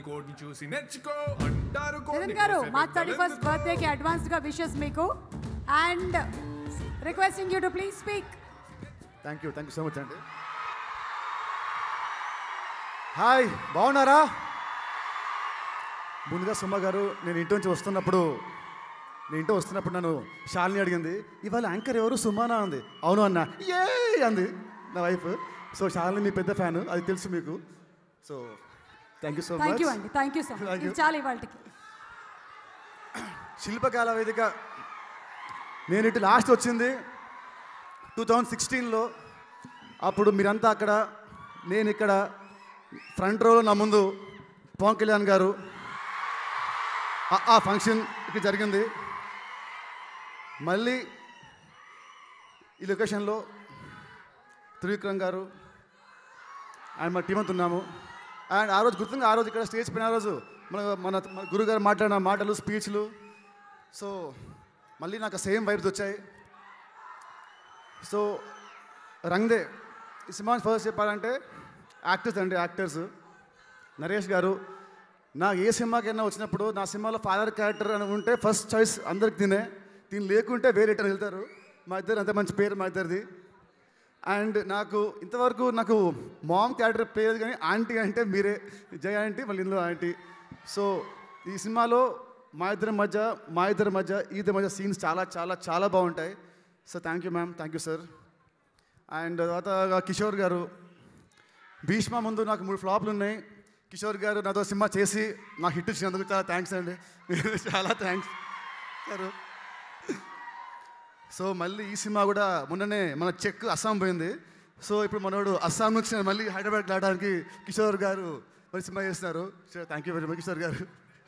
కోడిని చూసి నేర్చుకో అంటారు నితిన్ కోడిని గారు కోసే మార్చ్ థర్టీ ఫస్ట్ పెద్దలెందుకో. బర్త్డేకి అడ్వాన్స్గా విషెస్ మీకు and requesting you to please speak thank you thank you so much అండి హాయ్ బాగున్నారా ముందుగా సుమ గారు నేను ఇంటి నుంచి వస్తున్నప్పుడు నేను ఇంటి వస్తున్నప్పుడు నన్ను శాలిని అడిగింది ఇవాళ యాంకర్ ఎవరు సుమానా అంది అవును అన్న ఏ అంది నా వైఫ్ సో శాలిని మీ పెద్ద ఫ్యాన్ అది తెలుసు మీకు so thank you so thank much you అండి thank you so much Thank you. ఇది చాలా ఇవాళకి శిల్పకళ వేదిక నేను ఇటు లాస్ట్ వచ్చింది టూ థౌజండ్ సిక్స్టీన్లో అప్పుడు మీరంతా అక్కడ నేను ఇక్కడ ఫ్రంట్ రోలో నా ముందు పవన్ కళ్యాణ్ గారు ఆ- ఆ ఫంక్షన్ ఇక్కడ జరిగింది మళ్ళీ ఈ లొకేషన్లో త్రివిక్రమ్ గారు అండ్ మా టీం అంతా ఉన్నాము అండ్ ఆ రోజు గుర్తుంగా ఆ రోజు ఇక్కడ స్టేజ్ పైన ఆ రోజు మన మన మన గురుగారు మాట్లాడిన మాటలు స్పీచ్లు సో మళ్ళీ నాకు సేమ్ వైబ్స్ వచ్చాయి సో రంగ్దే ఈ సినిమా ఫస్ట్ చెప్పాలంటే యాక్టర్స్ అండి యాక్టర్స్ నరేష్ గారు నాకు ఏ సినిమాకైనా వచ్చినప్పుడు నా సినిమాలో ఫాదర్ క్యారెక్టర్ అని ఉంటే ఫస్ట్ చాయిస్ అందరికి తినే దీని లేకుంటే వేరే రిటర్న్ వెళ్తారు మా ఇద్దరు అంత మంచి పేరు మా ఇద్దరిది అండ్ నాకు ఇంతవరకు నాకు మామ్ క్యారెక్టర్ పేరు కానీ ఆంటీ అంటే మీరే జయ ఆంటీ మళ్ళీ ఇందులో ఆంటీ సో ఈ సినిమాలో మా ఇద్దరి మధ్య మా ఇద్దరి మధ్య ఈ ఇద్దరి మధ్య సీన్స్ చాలా చాలా చాలా బాగుంటాయి so thank you ma'am thank you sir and తర్వాత కిషోర్ గారు భీష్మ ముందు నాకు మూడు ఫ్లాప్లు ఉన్నాయి కిషోర్ గారు నాతో సినిమా చేసి నాకు హిట్ ఇచ్చినందుకు చాలా థ్యాంక్స్ అండి చాలా థ్యాంక్స్ గారు సో మళ్ళీ ఈ సినిమా కూడా మొన్ననే మన చెక్ అస్సాం పోయింది సో ఇప్పుడు మనోడు అస్సాం నుంచి మళ్ళీ హైదరాబాద్ రావడానికి కిషోర్ గారు మరి సినిమా చేస్తున్నారు thank you very much Kishore garu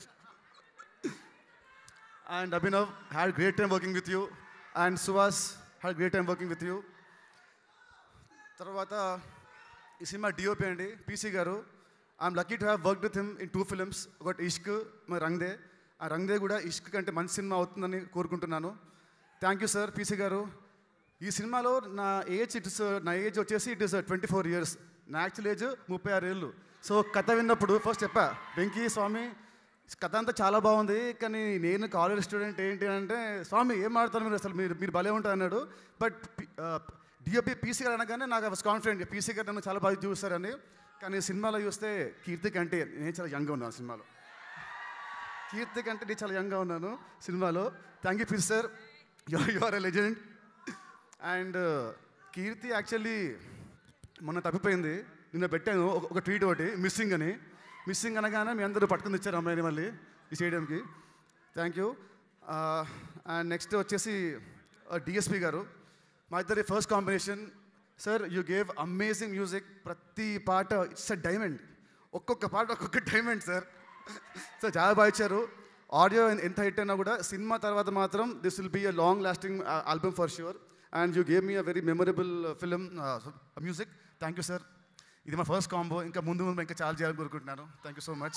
and Abhinav had great time working with you and Suhas had great time working with you తర్వాత ఈ సినిమా డిఓపి అండి PC garu I'm lucky to have work with him in two films ఒకటి ఇష్క్ మరి రంగ్దే ఆ రంగ్దే కూడా ఇష్క్ కంటే మంచి సినిమా అవుతుందని కోరుకుంటున్నాను థ్యాంక్ యూ సార్ పీసీ గారు ఈ సినిమాలో నా ఏజ్ ఇట్ ఇస్ నా ఏజ్ వచ్చేసి it is twenty four years నా యాక్చువల్ ఏజ్ ముప్పై ఆరు ఏళ్ళు సో కథ విన్నప్పుడు ఫస్ట్ చెప్పా వెంకీ స్వామి కథ అంతా చాలా బాగుంది కానీ నేను కాలేజ్ స్టూడెంట్ ఏంటి అంటే స్వామి ఏం ఆడతారు మీరు అసలు మీరు మీరు భలే ఉంటారు అన్నాడు బట్ డిఓపి పీసీ గారు అనగానే నాకు వాస్ కాన్ఫిడెంట్ పీసీ గారు నన్ను చాలా బాగా చూస్తారని కానీ సినిమాలో చూస్తే కీర్తి కంటే నేను చాలా యంగ్గా ఉన్నాను సినిమాలో కీర్తి కంటే నేను చాలా యంగ్గా ఉన్నాను సినిమాలో thank you PC sir your your a legend and Keerthi actually మొన్న తప్పిపోయింది నిన్న పెట్టాను ఒక- ఒక ట్వీట్ ఒకటి మిస్సింగ్ అని మిస్సింగ్ అనగానే మీ అందరూ పట్టుకుని ఇచ్చారు అమ్మాయిని మళ్ళీ ఈ స్టేడియంకి థ్యాంక్ యూ అండ్ నెక్స్ట్ వచ్చేసి డిఎస్పి గారు మా ఇద్దరి first combination sir you gave amazing music ప్రతి పాట ఇట్స్ అ డైమండ్ ఒక్కొక్క పాట ఒక్కొక్క డైమండ్ సార్ సార్ చాలా బాగా ఇచ్చారు ఆడియో ఎంత హిట్ అయినా కూడా సినిమా తర్వాత మాత్రం this will be a long lasting album for sure and you gave me a very memorable film music thank you sir ఇది మా ఫస్ట్ కాంబో ఇంకా ముందు ముందు ఇంకా చాలా చేయాలని కోరుకుంటున్నాను థ్యాంక్ యూ సో మచ్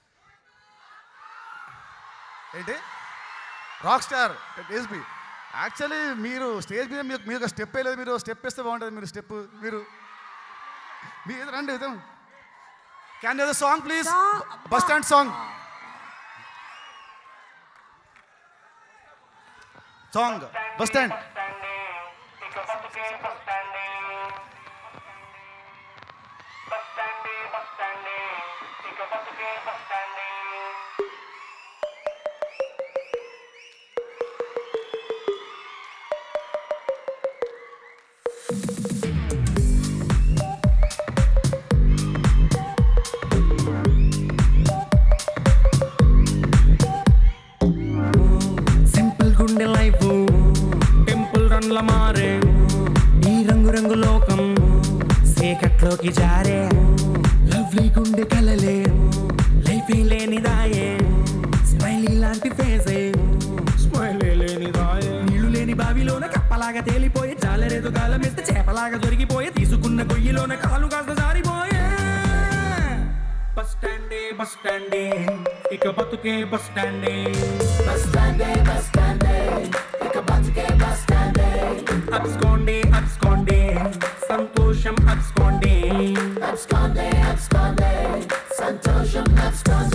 ఏంటి రాక్ స్టార్ ఎస్బి యాక్చువల్లీ మీరు స్టేజ్ మీద మీరు మీరు స్టెప్ వేయలేదు మీరు స్టెప్ వేస్తే బాగుంటుంది మీరు స్టెప్ మీరు మీ ఏదో రండి ఏదో can the song please bus stand song song bus stand simple గుండె లైఫ్ టెంపుల్ రన్ల మారే ఈ రంగు రంగు లోకం సేకట్లోకి జారే లవ్లీ గుండె కలలే లైఫ్ లేని దాయే స్మైలీ లాంటి ఫేసే స్మైల్ లేని దాయే నీళ్లు లేని బావిలోన కప్పలాగా తేలిపోయే చాలరేదు గాలం ఎత్తే చేపలాగా దొరికిపోయే తీసుకున్న గొయ్యిలోన కాలు కాస్త జారిపోయే బస్ స్టాండే బస్ స్టాండే ఇక బతుకే బస్ స్టాండే బస్ స్టాండే బస్ స్టాండే ఇక బతుకే బస్ స్టాండే అబ్స్కోండే అబ్స్కోండే సంతోషం అబ్స్కోండే అబ్స్కోండే అబ్స్కోండే సంతోషం అబ్స్కోండే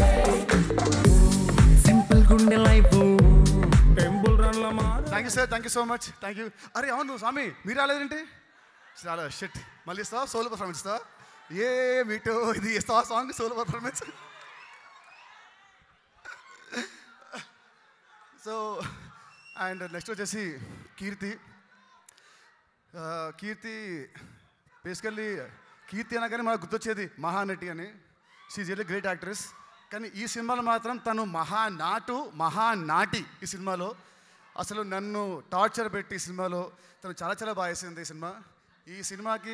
thank you so much thank you అరే అవును స్వామి మీరు రాలేదేంటి చాలా షిట్ మళ్ళీ ఇస్తావా సోలో పర్ఫార్మెన్స్ ఇస్తావా ఏ మీటో ఇది ఇస్తావా song solo performance so and next వచ్చేసి కీర్తి ఆ, కీర్తి బేసికల్లీ కీర్తి అనగానే మనకు గుర్తొచ్చేది మహానటి అని షీజ్ ఎల్ గ్రేట్ యాక్ట్రెస్ కానీ ఈ సినిమాలో మాత్రం తను మహానాటు మహానాటి ఈ సినిమాలో అసలు నన్ను టార్చర్ పెట్టి ఈ సినిమాలో తను చాలా చాలా బాగా వేసింది ఈ సినిమా ఈ సినిమాకి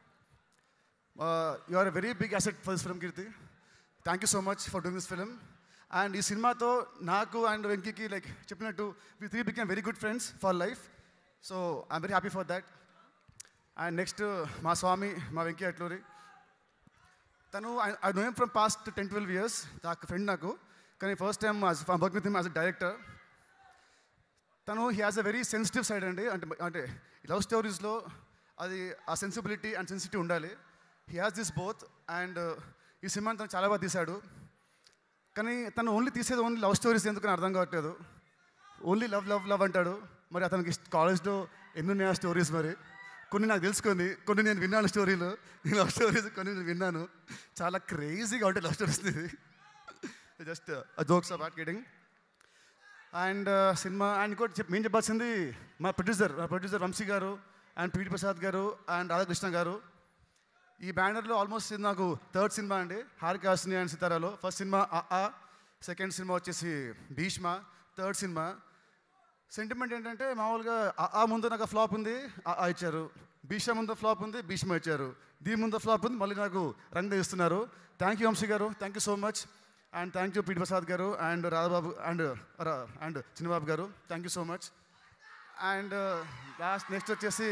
you are a very big asset for this film Keerthi thank you so much for doing this film and ఈ సినిమాతో నాకు అండ్ వెంకీకి లైక్ చెప్పినట్టు we three became very good friends for life so I'm very happy for that and next మా స్వామి మా వెంకీ అట్లూరి తను I know from past ten twelve years నాకు ఫ్రెండ్ నాకు కానీ first time work with him as a director తను he has a very sensitive side అండి అంటే అంటే లవ్ స్టోరీస్లో అది ఆ సెన్సిబిలిటీ అండ్ సెన్సిటివ్ ఉండాలి he has this both and ఈ సినిమాని తను చాలా బాగా తీశాడు కానీ తను ఓన్లీ తీసేది ఓన్లీ లవ్ స్టోరీస్ ఎందుకని అర్థం కావట్లేదు ఓన్లీ లవ్ లవ్ లవ్ అంటాడు మరి అతనికి కాలేజ్లో ఎన్ని ఉన్నాయి ఆ స్టోరీస్ మరి కొన్ని నాకు తెలుసుకుంది కొన్ని నేను విన్నాను స్టోరీలు ఈ లవ్ స్టోరీస్ కొన్ని నేను విన్నాను చాలా క్రేజీగా ఉంటాయి లవ్ స్టోరీస్ ఇది just jokes about kidding and సినిమా అండ్ ఇంకోటి చెప్ మేము చెప్పాల్సింది మా ప్రొడ్యూసర్ మా ప్రొడ్యూసర్ వంశీ గారు and PT Prasad garu and Radhakrishna గారు ఈ బ్యానర్లో ఆల్మోస్ట్ ఇది నాకు థర్డ్ సినిమా అండి హారికాసిని అండ్ సితారాలో ఫస్ట్ సినిమా ఆ సెకండ్ సినిమా వచ్చేసి భీష్మ థర్డ్ సినిమా సెంటిమెంట్ ఏంటంటే మామూలుగా ఆ ఆ ముందు నాకు ఫ్లాప్ ఉంది ఆ ఆ ఇచ్చారు భీష్మ ముందు ఫ్లాప్ ఉంది భీష్మ ఇచ్చారు దీ ముందు ఫ్లాప్ ఉంది మళ్ళీ నాకు రంగు ఇస్తున్నారు thank you Vamsi garu thank you so much and thank you PT Prasad garu and Radhababu and and Chinnababu garu thank you so much and last next వచ్చేసి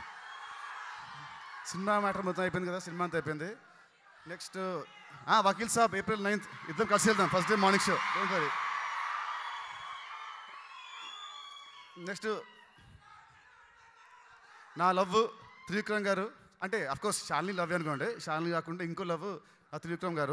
సినిమా మ్యాటర్ మొత్తం అయిపోయింది కదా సినిమా అంతా అయిపోయింది next Vakeel Saab April ninth ఇద్దరం కలిసి వెళ్దాం first day morning show don't worry next నా లవ్ త్రివిక్రమ్ గారు అంటే అఫ్కోర్స్ శాలిని లవ్ అనుకోండి శాలిని కాకుండా ఇంకో లవ్ ఆ త్రివిక్రమ్ గారు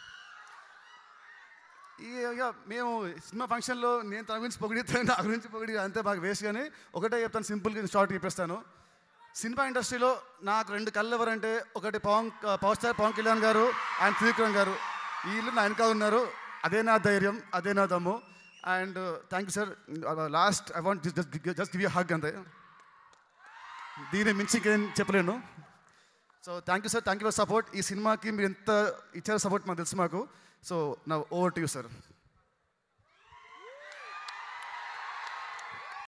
ఈ ఇక మేము సినిమా ఫంక్షన్లో నేను తన గురించి పొగిడితే నా గురించి పొగిడి అంతే బాగా వేస్ట్ కానీ ఒకటే చెప్తాను సింపుల్గా షార్ట్ చెప్పేస్తాను సినిమా ఇండస్ట్రీలో నాకు రెండు కళ్ళు ఎవరంటే ఒకటి Pawan power star Pawan Kalyan garu and Trivikram గారు వీళ్ళు నా వెనకాల ఉన్నారు అదే నా ధైర్యం అదే నా దమ్ము and thank you sir last I want just just give you hug అంతే దీని మించి ఇంకేం చెప్పలేను so thank you sir thank you for support ఈ సినిమాకి మీరు ఎంత ఇచ్చారో సపోర్ట్ మాకు తెలుసు మాకు సో నా ఓవర్ టు యూ సార్